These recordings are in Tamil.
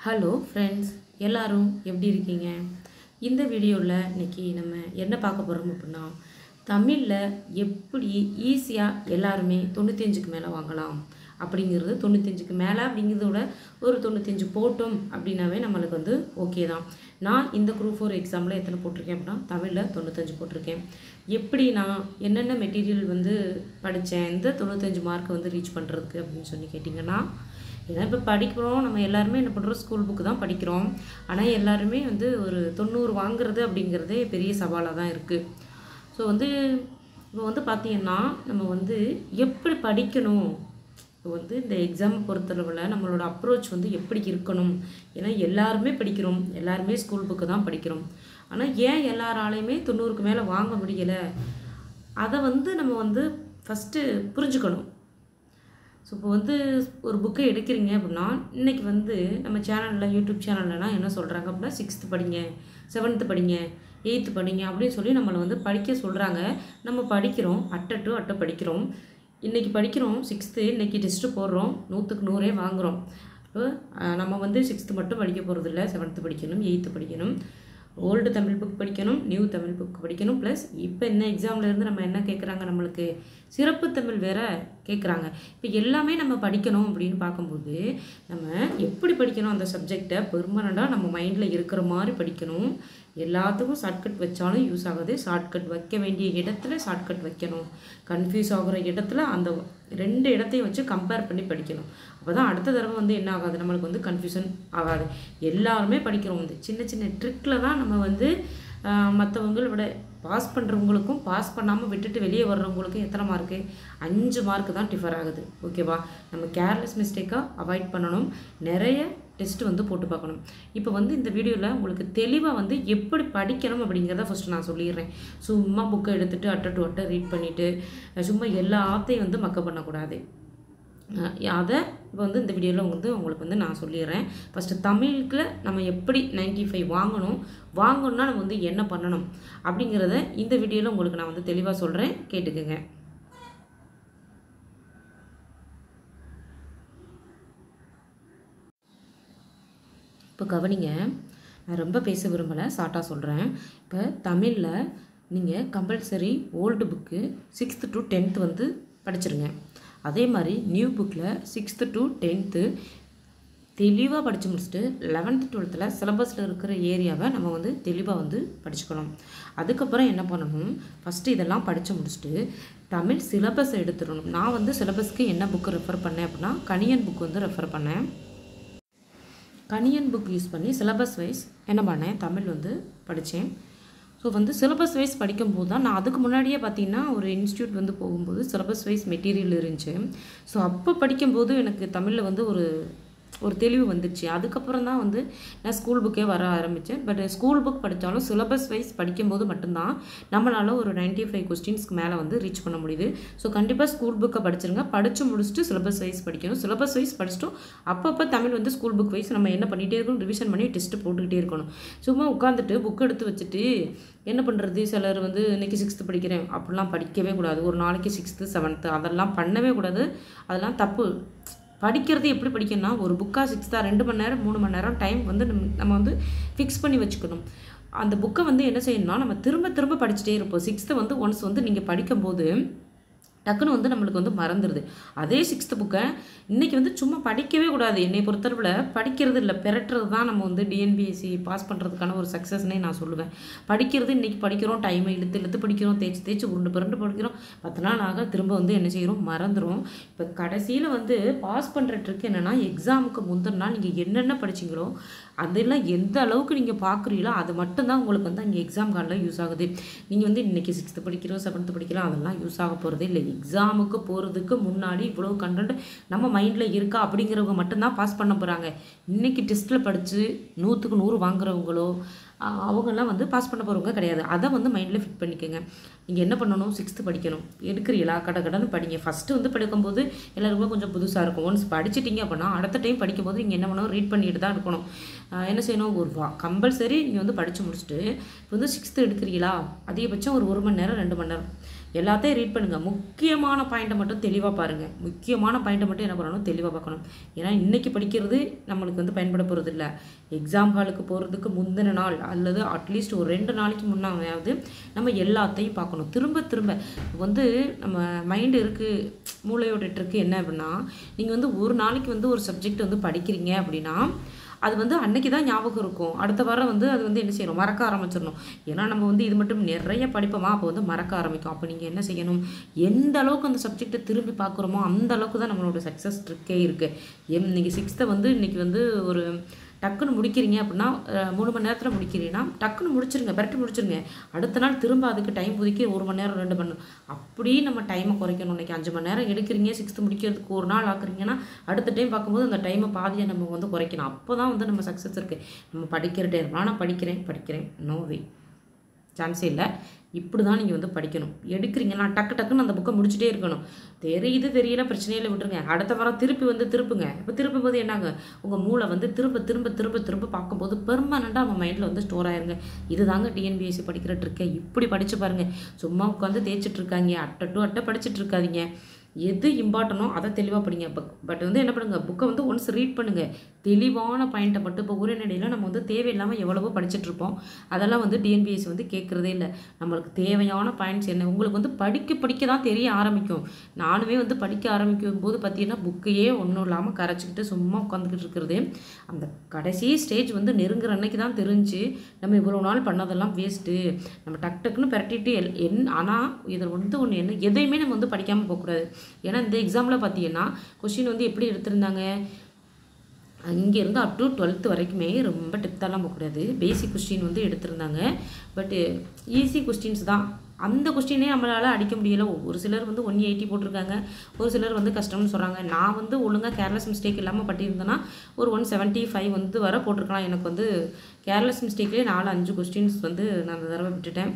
ஹலோ ஃப்ரெண்ட்ஸ் எல்லாரும் எப்படி இருக்கீங்க இந்த வீடியோவில் இன்னைக்கு நம்ம என்ன பார்க்க போகிறோம் அப்படின்னா தமிழில் எப்படி ஈஸியாக எல்லாருமே தொண்ணூத்தஞ்சுக்கு மேலே வாங்கலாம் அப்படிங்கிறது தொண்ணூத்தஞ்சுக்கு மேலே அப்படிங்கிறத விட ஒரு தொண்ணூத்தஞ்சு போட்டோம் அப்படின்னாவே நம்மளுக்கு வந்து ஓகே தான் நான் இந்த குரூப் ஃபோர் எக்ஸாமில் எத்தனை போட்டிருக்கேன் அப்படின்னா தமிழில் தொண்ணூத்தஞ்சு போட்டிருக்கேன் எப்படி நான் என்னென்ன மெட்டீரியல் வந்து படித்தேன் இந்த தொண்ணூத்தஞ்சு மார்க் வந்து ரீச் பண்ணுறதுக்கு அப்படின்னு சொல்லி கேட்டிங்கன்னா ஏன்னா இப்போ படிக்கிறோம் நம்ம எல்லாருமே என்ன பண்ணுறோம் ஸ்கூல் புக்கு தான் படிக்கிறோம் ஆனால் எல்லாருமே வந்து ஒரு தொண்ணூறு வாங்குறது அப்படிங்கிறதே பெரிய சவாலாக தான் இருக்குது ஸோ வந்து இப்போ வந்து பார்த்திங்கன்னா நம்ம வந்து எப்படி படிக்கணும் இப்போ வந்து இந்த எக்ஸாம் பொறுத்தளவில் நம்மளோட அப்ரோச் வந்து எப்படி இருக்கணும் ஏன்னா எல்லாருமே படிக்கிறோம் எல்லாருமே ஸ்கூல் புக்கு தான் படிக்கிறோம் ஆனால் ஏன் எல்லாராலையுமே தொண்ணூறுக்கு மேலே வாங்க முடியலை அதை வந்து நம்ம வந்து ஃபஸ்ட்டு புரிஞ்சுக்கணும் ஸோ இப்போ வந்து ஒரு புக்கை எடுக்கிறீங்க அப்படின்னா இன்றைக்கி வந்து நம்ம சேனலில் யூடியூப் சேனல்லலாம் என்ன சொல்கிறாங்க அப்படின்னா சிக்ஸ்த்து படிங்க செவன்த்து படிங்க எயித்து படிங்க அப்படின்னு சொல்லி நம்மளை வந்து படிக்க சொல்கிறாங்க நம்ம படிக்கிறோம் அட்டை டு அட்டை படிக்கிறோம் இன்றைக்கி படிக்கிறோம் சிக்ஸ்த்து இன்றைக்கி டெஸ்ட்டு போடுறோம் நூற்றுக்கு நூறே வாங்குகிறோம் இப்போ அஹ், நம்ம வந்து சிக்ஸ்த்து மட்டும் படிக்க போகிறதில்ல செவன்த்து படிக்கணும் எயித்து படிக்கணும் ஓல்டு தமிழ் புக் படிக்கணும் நியூ தமிழ் புக் படிக்கணும் ப்ளஸ் இப்போ என்ன எக்ஸாம்ல இருந்து நம்ம என்ன கேட்குறாங்க நம்மளுக்கு சிறப்பு தமிழ் வேற கேட்குறாங்க இப்போ எல்லாமே நம்ம படிக்கணும் அப்படின்னு பார்க்கும்போது நம்ம எப்படி படிக்கணும் அந்த சப்ஜெக்டை பெர்மனண்ட்டாக நம்ம மைண்டில் இருக்கிற மாதிரி படிக்கணும் எல்லாத்துக்கும் ஷார்ட்கட் வச்சாலும் யூஸ் ஆகுது ஷார்ட்கட் வைக்க வேண்டிய இடத்துல ஷார்ட்கட் வைக்கணும் கன்ஃபியூஸ் ஆகுற இடத்துல அந்த ரெண்டு இடத்தையும் வச்சு கம்பேர் பண்ணி படிக்கணும் அப்போ தான் அடுத்த தடவை வந்து என்ன ஆகாது நம்மளுக்கு வந்து கன்ஃபியூஷன் ஆகாது எல்லாருமே படிக்கிறோம் வந்து சின்ன சின்ன ட்ரிக்கில் தான் நம்ம வந்து மற்றவங்களை விட பாஸ் பண்ணுறவங்களுக்கும் பாஸ் பண்ணாமல் விட்டுட்டு வெளியே வர்றவங்களுக்கும் எத்தனை மார்க்கு அஞ்சு மார்க்கு தான் டிஃபர் ஆகுது ஓகேவா நம்ம கேர்லெஸ் மிஸ்டேக்காக அவாய்ட் பண்ணணும் நிறைய டெஸ்ட் வந்து போட்டு பார்க்கணும் இப்போ வந்து இந்த வீடியோவில் உங்களுக்கு தெளிவாக வந்து எப்படி படிக்கணும் அப்படிங்கிறத ஃபஸ்ட்டு நான் சொல்லிடுறேன் சும்மா புக்கை எடுத்துகிட்டு அட்டை டு அட்டை ரீட் பண்ணிவிட்டு சும்மா எல்லாத்தையும் வந்து மக்கப் பண்ணக்கூடாது அஹ் அதை இப்போ வந்து இந்த வீடியோவில் வந்து உங்களுக்கு வந்து நான் சொல்லிடுறேன் ஃபஸ்ட்டு தமிழுக்கு நம்ம எப்படி 95 ஃபைவ் வாங்கணும் வாங்கணும்னா நம்ம வந்து என்ன பண்ணணும் அப்படிங்கிறத இந்த வீடியோவில் உங்களுக்கு நான் வந்து தெளிவாக சொல்கிறேன் கேட்டுக்குங்க இப்போ கவனிங்க நான் ரொம்ப பேச விரும்பலை ஷார்ட்டாக சொல்கிறேன் இப்போ தமிழில் நீங்கள் compulsory old book sixth to tenth வந்து படிச்சிருங்க அதே மாதிரி நியூ புக்கில் சிக்ஸ்த்து டு டென்த்து தெளிவாக படித்து முடிச்சுட்டு லெவன்த்து டுவெல்த்தில் சிலபஸில் இருக்கிற ஏரியாவை நம்ம வந்து தெளிவாக வந்து படிச்சுக்கணும் அதுக்கப்புறம் என்ன பண்ணணும் ஃபஸ்ட்டு இதெல்லாம் படித்து முடிச்சுட்டு தமிழ் சிலபஸ் எடுத்துடணும் நான் வந்து சிலபஸ்க்கு என்ன புக்கு ரெஃபர் பண்ணேன் அப்படின்னா கணியன் புக் வந்து ரெஃபர் பண்ணேன் கணியன் புக் யூஸ் பண்ணி சிலபஸ் வைஸ் என்ன பண்ணேன் தமிழ் வந்து படித்தேன் ஸோ வந்து சிலபஸ் வைஸ் படிக்கும்போது தான் நான் அதுக்கு முன்னாடியே பார்த்தீங்கன்னா ஒரு இன்ஸ்டியூட் வந்து போகும்போது சிலபஸ் வைஸ் மெட்டீரியல் இருந்துச்சு ஸோ அப்போ படிக்கும்போது எனக்கு தமிழில் வந்து ஒரு ஒரு தெளிவு வந்துடுச்சு அதுக்கப்புறம் தான் வந்து நான் ஸ்கூல் புக்கே வர ஆரம்பித்தேன் பட் ஸ்கூல் புக் படித்தாலும் சிலபஸ் வைஸ் படிக்கும்போது மட்டும்தான் நம்மளால் ஒரு 95 ஃபைவ் கொஸ்டின்ஸ்க்கு மேலே வந்து ரீச் பண்ண முடியுது ஸோ கண்டிப்பாக ஸ்கூல் புக்கை படிச்சிருங்க படித்து முடிச்சுட்டு சிலபஸ் வைஸ் படிக்கணும் சிலபஸ் வைஸ் படிச்சிட்டோம் அப்பப்போ தமிழ் வந்து ஸ்கூல் புக் வைஸ் நம்ம என்ன பண்ணிகிட்டே இருக்கணும் ரிவிஷன் பண்ணி டெஸ்ட்டு போட்டுக்கிட்டே இருக்கணும் சும்மா உட்காந்துட்டு புக் எடுத்து வச்சுட்டு என்ன பண்ணுறது சிலர் வந்து இன்றைக்கி சிக்ஸ்த்து படிக்கிறேன் அப்படிலாம் படிக்கவே கூடாது ஒரு நாளைக்கு சிக்ஸ்த்து செவன்த்து அதெல்லாம் பண்ணவே கூடாது அதெல்லாம் தப்பு படிக்கிறது எப்படி படிக்கணும்னா ஒரு புக்காக சிக்ஸ்த்தா ரெண்டு மணி நேரம் மூணு மணி நேரம் டைம் வந்து நம்ம நம்ம வந்து ஃபிக்ஸ் பண்ணி வச்சுக்கணும் அந்த புக்கை வந்து என்ன செய்யணும்னா நம்ம திரும்ப திரும்ப படிச்சுட்டே இருப்போம் சிக்ஸ்த்து வந்து ஒன்ஸ் வந்து நீங்கள் படிக்கும்போது டக்குன்னு வந்து நம்மளுக்கு வந்து மறந்துடுது அதே சிக்ஸ்த்து புக்கை இன்றைக்கி வந்து சும்மா படிக்கவே கூடாது என்னை பொறுத்தளவில் படிக்கிறது இல்லை பெரட்டுறது தான் நம்ம வந்து டிஎன்பிஎஸ்சி பாஸ் பண்ணுறதுக்கான ஒரு சக்ஸஸ்னே நான் சொல்லுவேன் படிக்கிறது இன்றைக்கி படிக்கிறோம் டைமை இழுத்து இழுத்து படிக்கிறோம் தேய்ச்சி தேய்ச்சி உருண்டு புரண்டு படிக்கிறோம் பத்து நாள் ஆக திரும்ப வந்து என்ன செய்கிறோம் மறந்துடும் இப்போ கடைசியில் வந்து பாஸ் பண்ணுற ட்ரிக் என்னென்னா எக்ஸாமுக்கு முந்தின நாள் நீங்கள் என்னென்ன படிச்சீங்களோ அதெல்லாம் எந்த அளவுக்கு நீங்கள் பார்க்குறீங்களோ அது மட்டும்தான் உங்களுக்கு வந்து அங்கே எக்ஸாம் கார்டில் யூஸ் ஆகுது நீங்கள் வந்து இன்றைக்கி சிக்ஸ்த்து படிக்கிறோம் செவன்த்து படிக்கிறோம் அதெல்லாம் யூஸ் ஆக போகிறதே இல்லை எக்ஸாமுக்கு போகிறதுக்கு முன்னாடி இவ்வளோ கண்டென்ட் நம்ம மைண்டில் இருக்கா அப்படிங்கிறவங்க மட்டும்தான் பாஸ் பண்ண போகிறாங்க இன்றைக்கி டெஸ்ட்டில் படித்து நூற்றுக்கு நூறு வாங்குறவங்களோ ஆஹ் அவங்கெல்லாம் வந்து பாஸ் பண்ண போகிறவங்க கிடையாது அதை வந்து மைண்டில் ஃபிட் பண்ணிக்கோங்க நீங்கள் என்ன பண்ணணும் சிக்ஸ்த்து படிக்கணும் எடுக்கிறீங்களா கட கடன்னு படிங்க ஃபஸ்ட்டு வந்து படிக்கும்போது எல்லாருக்குமே கொஞ்சம் புதுசாக இருக்கும் ஒன்ஸ் படிச்சிட்டிங்க அப்படின்னா அடுத்த டைம் படிக்கும்போது நீங்கள் என்ன பண்ணணும் ரீட் பண்ணிட்டு தான் இருக்கணும் ஆஹ் என்ன செய்யணும் ஒரு வா கம்பல்சரி நீங்கள் வந்து படித்து முடிச்சுட்டு இப்போ வந்து சிக்ஸ்த்து எடுக்கிறீங்களா அதிகபட்சம் ஒரு ஒரு மணி நேரம் ரெண்டு மணி நேரம் எல்லாத்தையும் ரீட் பண்ணுங்கள் முக்கியமான பாயிண்ட்டை மட்டும் தெளிவாக பாருங்கள் முக்கியமான பாயிண்ட்டை மட்டும் என்ன பண்ணணும் தெளிவாக பார்க்கணும் ஏன்னா இன்றைக்கி படிக்கிறது நம்மளுக்கு வந்து பயன்பட போகிறது இல்லை எக்ஸாம் ஹாலுக்கு போகிறதுக்கு முந்தின நாள் அல்லது அட்லீஸ்ட் ஒரு ரெண்டு நாளைக்கு முன்னாவது நம்ம எல்லாத்தையும் பார்க்கணும் திரும்ப திரும்ப வந்து நம்ம மைண்டு இருக்குது மூளையோட ட்ரிக்கு என்ன அப்படின்னா நீங்கள் வந்து ஒரு நாளைக்கு வந்து ஒரு சப்ஜெக்ட் வந்து படிக்கிறீங்க அப்படின்னா அது வந்து அன்னைக்கு தான் ஞாபகம் இருக்கும் அடுத்த வாரம் வந்து அது வந்து என்ன செய்யணும் மறக்க ஆரம்பிச்சிடணும் ஏன்னா நம்ம வந்து இது மட்டும் நிறைய படிப்போமா அப்போ வந்து மறக்க ஆரம்பிக்கும் அப்போ நீங்கள் என்ன செய்யணும் எந்த அளவுக்கு அந்த சப்ஜெக்டை திரும்பி பார்க்குறோமோ அந்த அளவுக்கு தான் நம்மளோட சக்ஸஸ் ட்ரிக்கே இருக்குது எம் நீங்கள் சிக்ஸ்த்தை வந்து இன்றைக்கி வந்து ஒரு டக்குன்னு முடிக்கிறீங்க அப்படின்னா அஹ், மூணு மணி நேரத்தில் முடிக்கிறீங்கன்னா டக்குன்னு முடிச்சிருங்க பெரட்டு முடிச்சிருங்க அடுத்த நாள் திரும்ப அதுக்கு டைம் ஒதுக்கி ஒரு மணி நேரம் ரெண்டு மணி நேரம் அப்படி நம்ம டைமை குறைக்கணும் இன்னைக்கு அஞ்சு மணி நேரம் எடுக்கிறீங்க சிக்ஸ்த்து முடிக்கிறதுக்கு ஒரு நாள் ஆக்குறீங்கன்னா அடுத்த டைம் பார்க்கும்போது அந்த டைமை பாதியை நம்ம வந்து குறைக்கணும் அப்போ தான் வந்து நம்ம சக்ஸஸ் இருக்குது நம்ம படிக்கிற டைம் நான் படிக்கிறேன் படிக்கிறேன் நோ வே சான்ஸே இல்லை இப்படி தான் நீங்கள் வந்து படிக்கணும் எடுக்கிறீங்கன்னா டக்கு டக்குன்னு அந்த புக்கை முடிச்சுட்டே இருக்கணும் தெரியுது தெரியல பிரச்சனையில் விட்டுருங்க அடுத்த வாரம் திருப்பி வந்து திருப்புங்க இப்போ திருப்பும் போது என்னாங்க உங்கள் மூளை வந்து திரும்ப திரும்ப திரும்ப திரும்ப பார்க்கும்போது பெர்மனண்ட்டாக நம்ம மைண்டில் வந்து ஸ்டோர் ஆயிருங்க இதுதாங்க டிஎன்பிஎஸ்சி படிக்கிற ட்ரிக்கை இப்படி படித்து பாருங்கள் சும்மா உட்காந்து தேய்ச்சிட்டு இருக்காங்க அட்டை டு அட்டை படிச்சுட்டு இருக்காதீங்க எது இம்பார்ட்டனோ அதை தெளிவாக படிங்க பட் பட் வந்து என்ன பண்ணுங்க புக்கை வந்து ஒன்ஸ் ரீட் பண்ணுங்கள் தெளிவான பாயிண்ட்டை மட்டும் இப்போ உரைநடையில் நம்ம வந்து தேவையில்லாமல் எவ்வளவோ படிச்சுட்டு இருப்போம் அதெல்லாம் வந்து டிஎன்பிஎஸ் வந்து கேட்குறதே இல்லை நம்மளுக்கு தேவையான பாயிண்ட்ஸ் என்ன உங்களுக்கு வந்து படிக்க படிக்க தான் தெரிய ஆரம்பிக்கும் நானுமே வந்து படிக்க ஆரம்பிக்கும் போது பார்த்தீங்கன்னா புக்கையே ஒன்றும் இல்லாமல் கரைச்சிக்கிட்டு சும்மா உட்காந்துக்கிட்டு இருக்கிறது அந்த கடைசி ஸ்டேஜ் வந்து நெருங்குற அன்னைக்கு தான் தெரிஞ்சு நம்ம இவ்வளோ நாள் பண்ணதெல்லாம் வேஸ்ட்டு நம்ம டக் டக்குன்னு பிரட்டிட்டு எல் என் ஆனால் இதில் வந்து ஒன்று என்ன எதையுமே நம்ம வந்து படிக்காமல் போகக்கூடாது ஏன்னா இந்த எக்ஸாமில் பார்த்தீங்கன்னா கொஷின் வந்து எப்படி எடுத்திருந்தாங்க இங்கேருந்து அப் டு டுவெல்த்து வரைக்குமே ரொம்ப டெப்த்தாலாம் போகக்கூடாது பேசிக் கொஸ்டின் வந்து எடுத்திருந்தாங்க பட்டு ஈஸி கொஸ்டின்ஸ் தான் அந்த கொஸ்டினே நம்மளால் அடிக்க முடியல ஒரு சிலர் வந்து ஒன் எயிட்டி போட்டிருக்காங்க ஒரு சிலர் வந்து கஷ்டம்னு சொல்கிறாங்க நான் வந்து ஒழுங்காக கேர்லெஸ் மிஸ்டேக் இல்லாமல் பட்டியிருந்தேன்னா ஒரு ஒன் செவன்ட்டி ஃபைவ் வந்து வர போட்டிருக்கலாம் எனக்கு வந்து கேர்லெஸ் மிஸ்டேக்லேயே நாலு அஞ்சு கொஸ்டின்ஸ் வந்து நான் அந்த தடவை விட்டுட்டேன்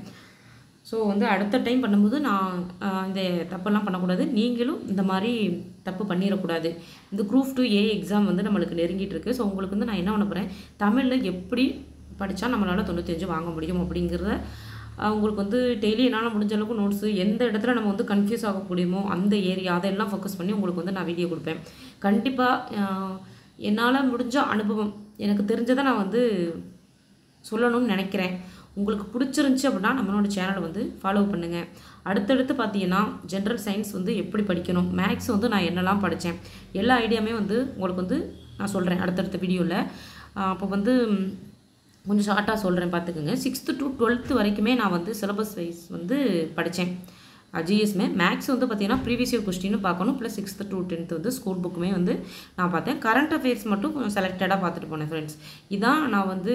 ஸோ வந்து அடுத்த டைம் பண்ணும்போது நான் ஆஹ், இந்த தப்பெல்லாம் பண்ணக்கூடாது நீங்களும் இந்த மாதிரி தப்பு பண்ணிடக்கூடாது இந்த குரூப் டூ ஏ எக்ஸாம் வந்து நம்மளுக்கு நெருங்கிட்டு இருக்கு ஸோ உங்களுக்கு வந்து நான் என்ன பண்ண போகிறேன் தமிழில் எப்படி படித்தா நம்மளால் தொண்ணூத்தஞ்சு வாங்க முடியும் அப்படிங்கிறத ஆஹ், உங்களுக்கு வந்து டெய்லி என்னால் முடிஞ்ச அளவுக்கு நோட்ஸு எந்த இடத்துல நம்ம வந்து கன்ஃபியூஸ் ஆக முடியுமோ அந்த ஏரியா அதெல்லாம் ஃபோக்கஸ் பண்ணி உங்களுக்கு வந்து நான் வீடியோ கொடுப்பேன் கண்டிப்பாக என்னால் முடிஞ்ச அனுபவம் எனக்கு தெரிஞ்சதை நான் வந்து சொல்லணும்னு நினைக்கிறேன் உங்களுக்கு பிடிச்சிருந்துச்சி அப்படின்னா நம்மளோட சேனலை வந்து ஃபாலோ பண்ணுங்கள் அடுத்தடுத்து பார்த்தீங்கன்னா ஜென்ரல் சயின்ஸ் வந்து எப்படி படிக்கணும் மேக்ஸ் வந்து நான் என்னெல்லாம் படித்தேன் எல்லா ஐடியாமே வந்து உங்களுக்கு வந்து நான் சொல்கிறேன் அடுத்தடுத்த வீடியோவில் அப்போ வந்து ம், கொஞ்சம் ஷார்ட்டாக சொல்கிறேன் பார்த்துக்கோங்க சிக்ஸ்த்து டு டுவெல்த்து வரைக்குமே நான் வந்து சிலபஸ் வைஸ் வந்து படித்தேன் ஜிஎஸ்மே மேக்ஸ் வந்து பார்த்தீங்கன்னா ப்ரீவியஸ் இயர் கொஸ்டினும் பார்க்கணும் ப்ளஸ் சிக்ஸ்த்து டு டென்த்து வந்து ஸ்கூல் புக்குமே வந்து நான் பார்த்தேன் கரண்ட் அஃபேர்ஸ் மட்டும் கொஞ்சம் செலக்டடாக பார்த்துட்டு போனேன் ஃப்ரெண்ட்ஸ் இதான் நான் வந்து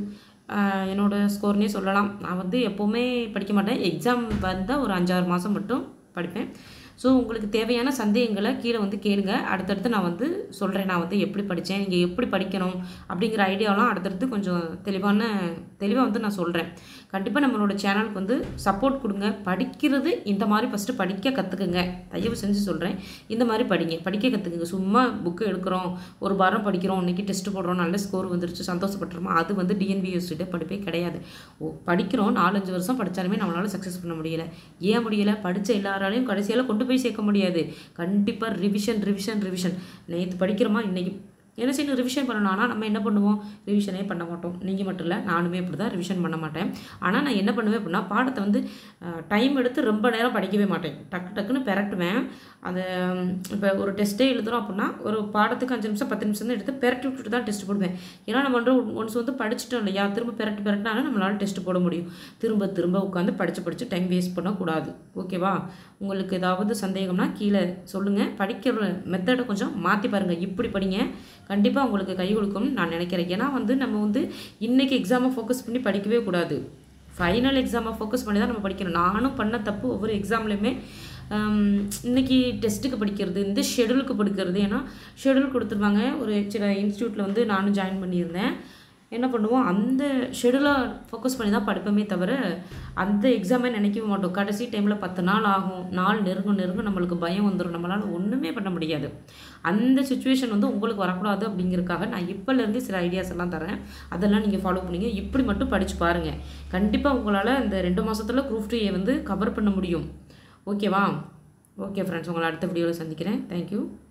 ஆஹ், என்னோட ஸ்கோர்னே சொல்லலாம் நான் வந்து எப்போவுமே படிக்க மாட்டேன் எக்ஸாம் வந்தால் ஒரு அஞ்சாறு மாதம் மட்டும் படிப்பேன் ஸோ உங்களுக்கு தேவையான சந்தேகங்களை கீழே வந்து கேளுங்க அடுத்தடுத்து நான் வந்து சொல்கிறேன் நான் வந்து எப்படி படித்தேன் நீங்கள் எப்படி படிக்கணும் அப்படிங்கிற ஐடியாலாம் அடுத்தடுத்து கொஞ்சம் தெளிவான தெளிவாக வந்து நான் சொல்கிறேன் கண்டிப்பாக நம்மளோட சேனலுக்கு வந்து சப்போர்ட் கொடுங்க படிக்கிறது இந்த மாதிரி ஃபஸ்ட்டு படிக்க கற்றுக்குங்க தயவு செஞ்சு சொல்கிறேன் இந்த மாதிரி படிங்க படிக்க கற்றுக்குங்க சும்மா புக்கு எடுக்கிறோம் ஒரு வாரம் படிக்கிறோம் இன்றைக்கி டெஸ்ட் போடுறோம் நல்ல ஸ்கோர் வந்துருச்சு சந்தோஷப்பட்டுருமா அது வந்து டிஎன்பிஎஸ்சிட்ட படிப்பே கிடையாது ஓ படிக்கிறோம் நாலஞ்சு வருஷம் படித்தாலுமே நம்மளால் சக்ஸஸ் பண்ண முடியல ஏன் முடியல படித்த எல்லாராலையும் கடைசியால் கொண்டு போய் சேர்க்க முடியாது கண்டிப்பாக ரிவிஷன் ரிவிஷன் ரிவிஷன் நேற்று படிக்கிறோமா இன்றைக்கி என்ன செய்யணும் ரிவிஷன் பண்ணணும் ஆனால் நம்ம என்ன பண்ணுவோம் ரிவிஷனே பண்ண மாட்டோம் நீங்கள் மட்டும் இல்லை நானுமே அப்படி தான் ரிவிஷன் பண்ண மாட்டேன் ஆனால் நான் என்ன பண்ணுவேன் அப்படின்னா பாடத்தை வந்து டைம் எடுத்து ரொம்ப நேரம் படிக்கவே மாட்டேன் டக்கு டக்குன்னு பெரட்டுவேன் அந்த இப்போ ஒரு டெஸ்ட்டே எழுதுறோம் அப்படின்னா ஒரு பாடத்துக்கு அஞ்சு நிமிஷம் பத்து நிமிஷம் தான் எடுத்து பெரட்டி விட்டுட்டு தான் டெஸ்ட் போடுவேன் ஏன்னா நம்ம வந்து ஒன்ஸ் வந்து படிச்சிட்டோம் இல்லையா திரும்ப பெரட்டி பெரட்டினாலும் நம்மளால டெஸ்ட் போட முடியும் திரும்ப திரும்ப உட்காந்து படித்து படித்து டைம் வேஸ்ட் பண்ணக்கூடாது ஓகேவா உங்களுக்கு ஏதாவது சந்தேகம்னா கீழே சொல்லுங்கள் படிக்கிற மெத்தடை கொஞ்சம் மாற்றி பாருங்கள் இப்படி படிங்க கண்டிப்பாக உங்களுக்கு கை கொடுக்கும்னு நான் நினைக்கிறேன் ஏன்னா வந்து நம்ம வந்து இன்றைக்கி எக்ஸாமை ஃபோக்கஸ் பண்ணி படிக்கவே கூடாது ஃபைனல் எக்ஸாமை ஃபோக்கஸ் பண்ணி தான் நம்ம படிக்கணும் நானும் பண்ண தப்பு ஒவ்வொரு எக்ஸாம்லையுமே இன்னைக்கு டெஸ்ட்டுக்கு படிக்கிறது இந்த ஷெடியூலுக்கு படிக்கிறது ஏன்னா ஷெடியூல் கொடுத்துருவாங்க ஒரு சில இன்ஸ்டியூட்டில் வந்து நானும் ஜாயின் பண்ணியிருந்தேன் என்ன பண்ணுவோம் அந்த ஷெடியூலை ஃபோக்கஸ் பண்ணி தான் படிப்போமே தவிர அந்த எக்ஸாமே நினைக்கவே மாட்டோம் கடைசி டைமில் பத்து நாள் ஆகும் நாள் நெருங்கும் நெருங்கும் நம்மளுக்கு பயம் வந்துடும் நம்மளால் ஒன்றுமே பண்ண முடியாது அந்த சுச்சுவேஷன் வந்து உங்களுக்கு வரக்கூடாது அப்படிங்கிறதுக்காக நான் இப்போலேருந்து சில ஐடியாஸ் எல்லாம் தரேன் அதெல்லாம் நீங்கள் ஃபாலோ பண்ணுங்க இப்படி மட்டும் படித்து பாருங்கள் கண்டிப்பாக உங்களால் இந்த ரெண்டு மாதத்தில் குரூப் டூ ஏ வந்து கவர் பண்ண முடியும் ஓகேவா ஓகே ஃப்ரெண்ட்ஸ் உங்களை அடுத்த வீடியோவில் சந்திக்கிறேன் தேங்க்யூ